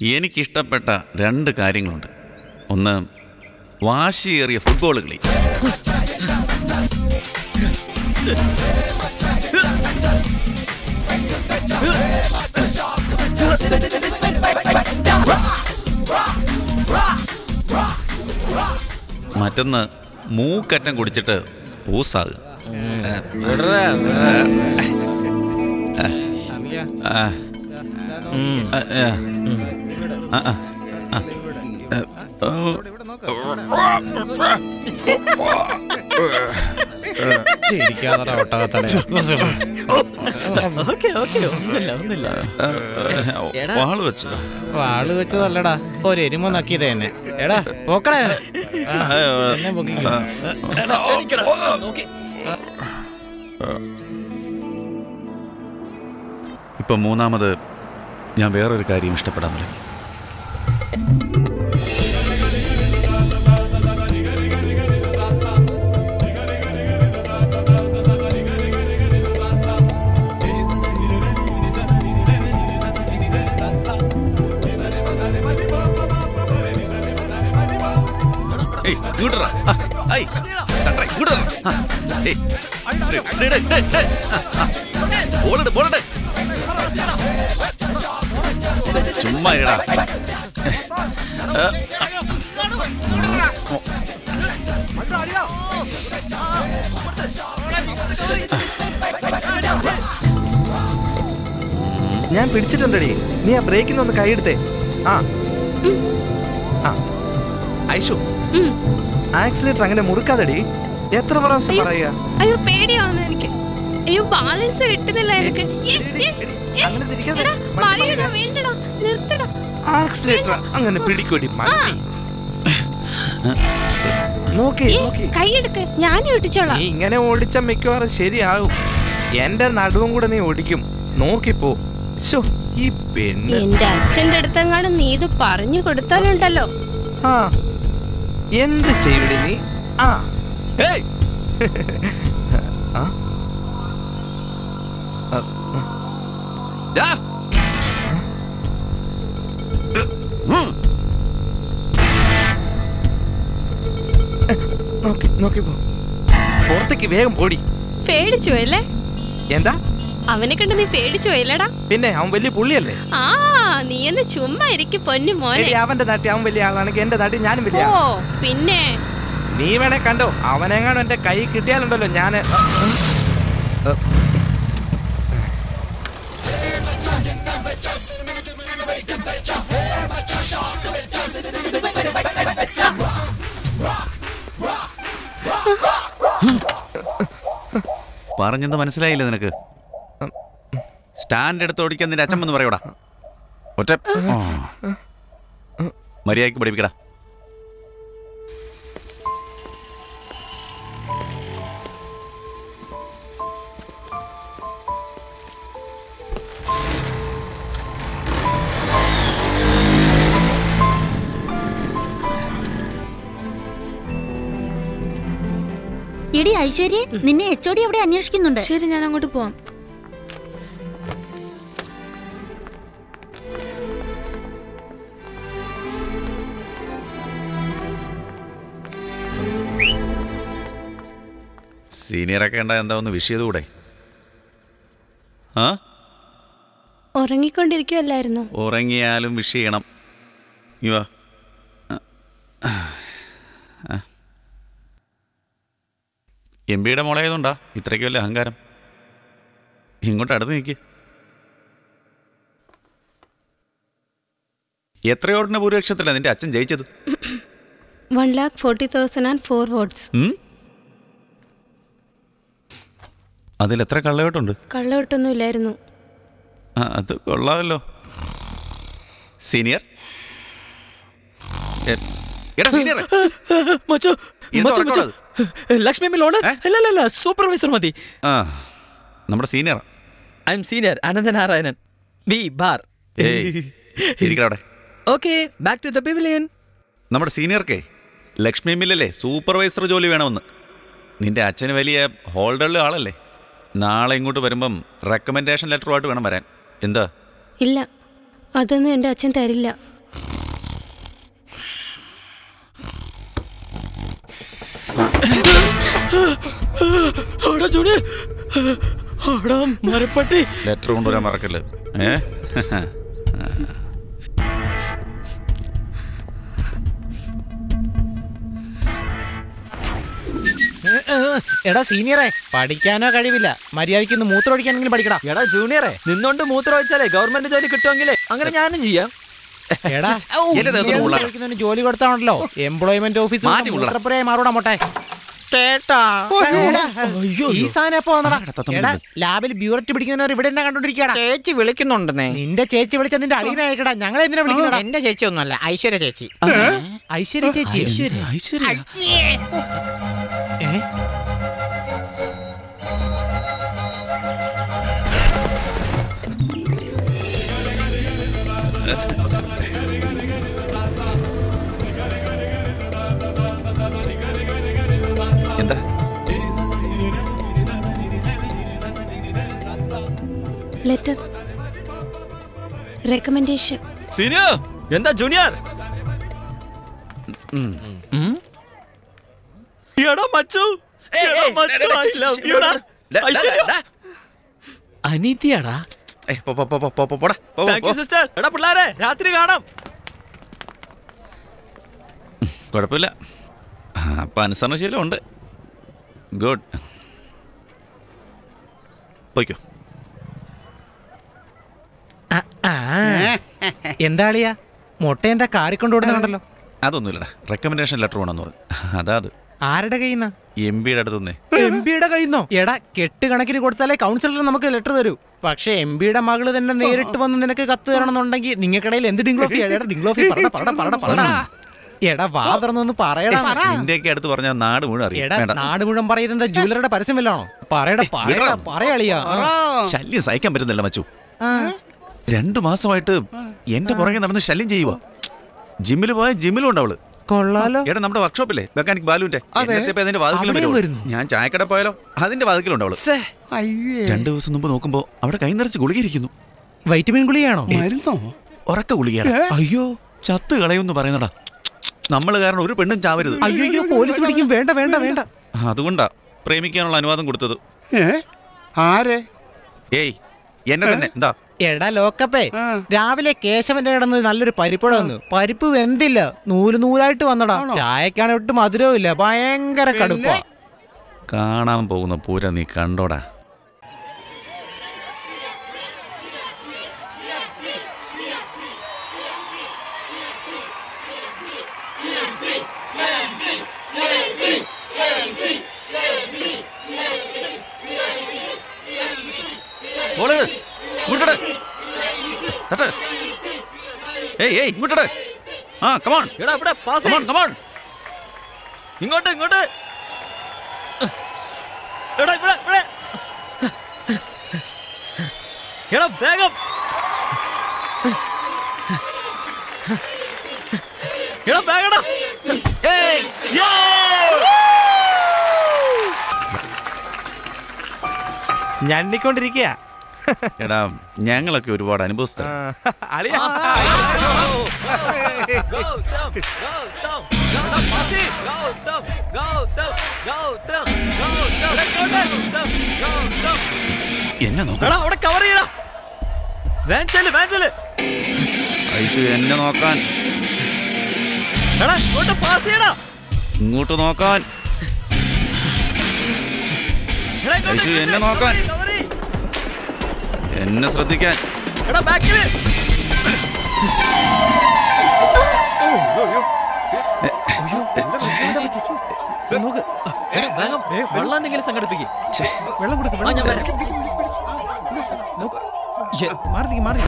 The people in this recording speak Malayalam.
എനിക്കിഷ്ടപ്പെട്ട രണ്ട് കാര്യങ്ങളുണ്ട് ഒന്ന് വാശിയേറിയ ഫുട്ബോൾ കളി മറ്റൊന്ന് മൂക്കറ്റം കുടിച്ചിട്ട് പൂസാകുക ആ. ആ, ആ. ആ, ആ. ആ. ഓ. ചിരിക്കാതെ ഒട്ടകത്തട ഓക്കെ ഓക്കെ ഒന്നുമില്ല ഒന്നുമില്ല എടാ. വാള് വെച്ചു വാള് വെച്ചതല്ലടാ ഒരു എരുമ നക്കിയത് തന്നെ എടാ പോക്കടേ ആ, എന്നെ പൊക്കിക്കോ. എടാ, എണീക്കടാ. നോക്കി. ഇപ്പൊ മൂന്നാമത് ഞാൻ വേറൊരു കാര്യം ഇഷ്ടപ്പെടാൻ തുടങ്ങി ഏയ്, ഇങ്ങോട്ട് വാ. ആ, ഐ, തട്ടെ, ഇങ്ങോട്ട് വാ. ആ, ഏയ്, ഡേ, ഡേ, ഡേ, ഡേ, ഡേ. ആ, ആ. ബോളിട്, ബോളിട്. ചുമ്മാ ഇടാ ഞാൻ പിടിച്ചിട്ടുണ്ടടി നീ ആ ബ്രേക്കിൽ നിന്ന് കൈയെടുത്തേ ആ ആ ഐഷു ആക്സിലേറ്റർ അങ്ങനെ മുറുക്കാതെടി എത്ര പ്രാവശ്യം അയ്യോ. പറയുക അയ്യോ പേടിയാവുന്നു എനിക്ക് അയ്യോ ബാലൻസ് കിട്ടുന്നില്ല എനിക്ക് ഏ, എടി, ഏ, എടി, ഏ, അങ്ങനെ തിരിക്കാതെ. എടാ, വണ്ടി മറിയടാ, മറിയടാ. വീഴണ്ടടാ, നിർത്തടാ. ആക്സിലേറ്റർ അങ്ങനെ പിടിക്കൂടി മണ്ടി നോക്കി ഏ, നോക്കി കൈയെടുക്ക് ഞാൻ ഒട്ടിച്ചോളാം നീ ഇങ്ങനെ ഓടിച്ച മിക്കവാറും ശരിയാകും എന്റെ നടുവും കൂടെ നീ ഓടിക്കും നോക്കിപ്പോ ശോ ഈ പെണ്ണ് എന്റെ അച്ഛന്റെ അടുത്തെങ്ങാനും നീ ഇത് പറഞ്ഞു കൊടുത്താലുണ്ടല്ലോ ആ എന്ത് ചെയ്യടി നീ ആ ഏയ് ആ ആ, ഡാ. ഉം. നോക്കി നോക്കി പോ പുറത്തേക്ക് വേഗം പോടി പേടിച്ചു അല്ലേ എന്താ അവനെ കണ്ട് നീ പേടിച്ചു അല്ലേടാ പിന്നെ അവൻ വലിയ പുള്ളിയല്ലേ ആ നീ എന്ന് ചുമ്മാ ഇരിക്കും പൊന്നു മോനെ എടി, അവന്റെ നാട്ടി അവൻ വലിയ ആളാണെങ്കിൽ എന്റെ നാട്ടിൽ ഞാനും വലിയ ഓ ആളാ. പിന്നെ നീ വേണേ കണ്ടോ അവനെങ്ങാനും എന്റെ കൈ കിട്ടിയാലുണ്ടല്ലോ ഞാന് പറഞ്ഞത് മനസ്സിലായില്ല നിനക്ക് സ്റ്റാൻഡ് എടുത്ത് ഓടിക്കാൻ നിന്റെ അച്ഛൻ വന്ന് പറയൂടാ ഒറ്റ ആ. മര്യാദയ്ക്ക് പഠിപ്പിക്കടാ എടി ഐശ്വര്യ നിന്നെ എച്ച് അവിടെ അന്വേഷിക്കുന്നുണ്ട് ശരി ഞാൻ അങ്ങോട്ട് പോവാം സീനിയറൊക്കെ ഉണ്ടാ എന്താ ഒന്ന് വിഷ് ചെയ്തുകൂടെ ആ ഉറങ്ങിക്കൊണ്ടിരിക്കുവല്ലായിരുന്നോ ഉറങ്ങിയാലും വിഷ് ചെയ്യണം ഇവ എം പിയുടെ മോളായതുകൊണ്ടാ ഇത്രയ്ക്ക് വലിയ അഹങ്കാരം ഇങ്ങോട്ട് അടുത്ത് നിൽക്ക് എത്രയോടിന്റെ ഭൂരിപക്ഷത്തിലാണ് നിന്റെ അച്ഛൻ ജയിച്ചത് one lakh forty thousand and four votes ഉം? അതിൽ എത്ര കള്ളയോട്ടുണ്ട് കള്ളവട്ടൊന്നും ഇല്ലായിരുന്നു ആ അത് കൊള്ളാമല്ലോ സീനിയർ എ- എടാ സീനിയർ മച്ചോ എന്താ മച്ചോ മച്ചോ ഉറക്കമുള്ളത്? ലക്ഷ്മി മില്ലോണ് ഏ? അല്ല അല്ല അല്ല സൂപ്പർവൈസർ മതി ആ നമ്മുടെ senior I M senior Ananthanarayanan B bar ഏയ് ഇരിക്കടാ അവിടെ okay back to the pavilion നമ്മുടെ സീനിയർക്കേ ലക്ഷ്മി മില്ലല്ലേ സൂപ്പർവൈസർ ജോലി വേണമെന്ന് നിന്റെ അച്ഛന് വലിയ ഹോൾഡറിലെ ആളല്ലേ നാളെ ഇങ്ങോട്ട് വരുമ്പം റെക്കമെൻഡേഷൻ ലെറ്ററുമായിട്ട് വേണം വരാൻ എന്താ ഇല്ല അതൊന്നും എൻ്റെ അച്ഛൻ തരില്ല അവിടെ ജൂനിയർ അവിടെ മരപ്പട്ടി ലെറ്റർ കൊണ്ടുവരാൻ മറക്കല്ല് ഏ ഏ, ഏ, എടാ സീനിയറെ പഠിക്കാനോ കഴിവില്ല മര്യാദയ്ക്ക് ഇന്ന് മൂത്രമൊഴിക്കാനെങ്കിലും പഠിക്കടാ എടാ ജൂനിയറെ നിന്നോണ്ട് മൂത്രം ഒഴിച്ചാലേ ഗവൺമെന്റ് ജോലി കിട്ടുമെങ്കിലേ അങ്ങനെ ഞാനും ചെയ്യാം എടാ എന്റെ ദേഹത്ത് കൊള്ളാം. മൂത്രമൊഴിക്കുന്നവന് ജോലി കൊടുത്താണല്ലോ എംപ്ലോയ്മെന്റ് ഓഫീസ് മാറ്റി കൊള്ളാം. മൂത്രപ്പുരയായി മാറൂടാ മോട്ടെ കേട്ടാ എടാ, ഈ സാധനം എപ്പോ വന്നടാ ആടാ, തത്തം എടാ വിളിക്കുന്നത്. ലാബിൽ ബ്യൂററ്റ് പിടിക്കുന്നവർ ഇവിടെ തന്നെ കണ്ടോണ്ടിരിക്കടാ ചേച്ചി വിളിക്കുന്നുണ്ടെന്നേ നിന്റെ ചേച്ചി വിളിച്ച നിന്റെ അളിയനായിക്കടാ ഞങ്ങളെ എന്തിനാ വിളിക്കുന്നടാ എന്റെ ചേച്ചി ഒന്നുമല്ല ഐശ്വര്യ ചേച്ചി ഐശ്വര്യ ചേച്ചി ഐശ്വര്യ ഏ? എന്താ ലെറ്റർ റെക്കമെൻഡേഷൻ സീനിയർ എന്താ ജൂനിയർ എടാ മച്ചു എടാ മച്ചു, I love you ടാ. ഐശ്വര്യ. അനീതിയാടാ ഏ, പോ, പോ, പോ, പോ, പോ, പോ, പോടാ. പോ, പോ, താങ്ക് യു പോ. സിസ്റ്റർ എടാ പിള്ളാരെ രാത്രി കാണാം കുഴപ്പമില്ല ആ, അപ്പൊ അനുസരണശീലം ഉണ്ട് ഗുഡ് പോയിക്കോ ആ, ആ. എന്താ അളിയാ മുട്ട എന്താ കാറിക്കൊണ്ടുവിടുന്ന കണ്ടല്ലോ അതൊന്നുമില്ലടാ റെക്കമെൻഡേഷൻ ലെറ്റർ വേണമെന്ന് പറഞ്ഞു അതാ അത് ആരുടെ കയ്യിൽ എം പിയുടെ അടുത്തുനിന്നേ എം പിയുടെ കയ്യിന്നോ എടാ കെട്ട് കണക്കിന് കൊടുത്താലേ കൗൺസിലർ നമുക്ക് ലെറ്റർ തരൂ പക്ഷെ എം പിയുടെ മകള് തന്നെ നേരിട്ട് വന്ന് നിനക്ക് കത്ത് തരണമെന്നുണ്ടെങ്കിൽ നിങ്ങൾക്കിടയിൽ എന്ത് ഡിംഗ്ലോഫി എടാ ഡിംഗ്ലോഫി പറടാ പറടാ പറടാ പറടാ എടാ വാ തുറന്നൊന്ന് പറയടാ ഇന്ത്യക്ക് അടുത്ത് പറഞ്ഞാൽ നാട് മുഴുവൻ അറിയാം എടാ വേണ്ട നാട് മുഴുവൻ പറയുന്നത് എന്താ ജ്വല്ലറിയുടെ പരസ്യം വല്ലാണോ പറയടാ പറയടാ വിടടാ. പറയളിയാ ശല്യം സഹിക്കാൻ പറ്റുന്നില്ല മച്ചു ആ. രണ്ടു മാസമായിട്ട് എന്റെ പുറകെ നടന്ന് ശല്യം ചെയ്യുക ജിമ്മിൽ പോയ ജിമ്മിലും ഉണ്ട് അവള് കൊള്ളാലോ എടാ നമ്മുടെ വർക്ക്ഷോപ്പില്ലേ മെക്കാനിക് ബാലുവിന്റെ എന്നത്തെ ഇപ്പൊ അതിന്റെ വാതിക്കലും അവിടെയും വരുള്ളൂ. വരുന്നു. ഞാൻ ചായക്കട പോയാലോ അതിന്റെ വാതിക്കലുണ്ട് അവള് രണ്ടു ദിവസം മുമ്പ് നോക്കുമ്പോ അവിടെ കൈ നിറച്ച് ഗുളികയിരിക്കുന്നു വൈറ്റമിൻ ഗുളിയാണോ മരുന്നോ ഉറക്ക ഗുളികയാണ് അയ്യോ ചത്ത് കളയുമെന്ന് പറയുന്നടാ നമ്മൾ കാരണം ഒരു പെണ്ണും ചാവരുത് അയ്യോ പോലീസ് പിടിക്കും വേണ്ട വേണ്ട വേണ്ട അതുകൊണ്ടാ പ്രേമിക്കാനുള്ള അനുവാദം കൊടുത്തത് ഏ ആരെ ഏയ് എന്നെ തന്നെ എന്താ എടാ ലോക്കപ്പേ ആ. രാവിലെ കേശവന്റെ കിടന്ന് നല്ലൊരു പരിപ്പട വന്നു പരിപ്പ് വെന്തില്ല നൂല് നൂലായിട്ട് വന്നടാ ചായക്കാണ് ഒട്ടും മധുരവും ഇല്ല ഭയങ്കര കടുപ്പാ കാണാൻ പോകുന്ന പൂര നീ കണ്ടോടാ മോള്, ഇങ്ങോട്ടിട്. തട്ട്. ഏയ് ഏയ് ഇങ്ങോട്ടിട്. ആ കമോൺ എടാ ഇവിടെ പാസ് കമോൺ കമോൺ ഇങ്ങോട്ട് ഇങ്ങോട്ട് എടാ ഇവിടെ ഇവിടെ എടാ വേഗം എടാ വേഗടാ ഞണ്ണിക്കൊണ്ടിരിക്കുക എടാ ഞങ്ങളൊക്കെ ഒരുപാട് അനുഭവസ്ഥ എന്നെ നോക്കണം എടാ അവിടെ കവർ ചെയ്യടാ വാൻ ചെല്ല് വാൻ ചെല്ല് ഐശു എന്നെ നോക്കാൻ എടാ ഇങ്ങോട്ട് പാസ് ചെയ്യടാ ഇങ്ങോട്ട് നോക്കാൻ എടാ ഇങ്ങോട്ട് ഐശു, എന്നെ ഇങ്ങോട്ട് നോക്കാൻ. cover ചെയ്യ്, cover ചെയ്യ്. എന്നെ ശ്രദ്ധിക്കാൻ എടാ ബാക്കില് നോക്ക് വേഗം വെള്ളം എന്തെങ്കിലും സംഘടിപ്പിക്കും വെള്ളം കൊടുക്ക് ആ വെള്ളം ഞാൻ കൊടുക്ക്. വരാം നോക്ക്. മാറി നിക്ക്, മാറി നിക്ക്.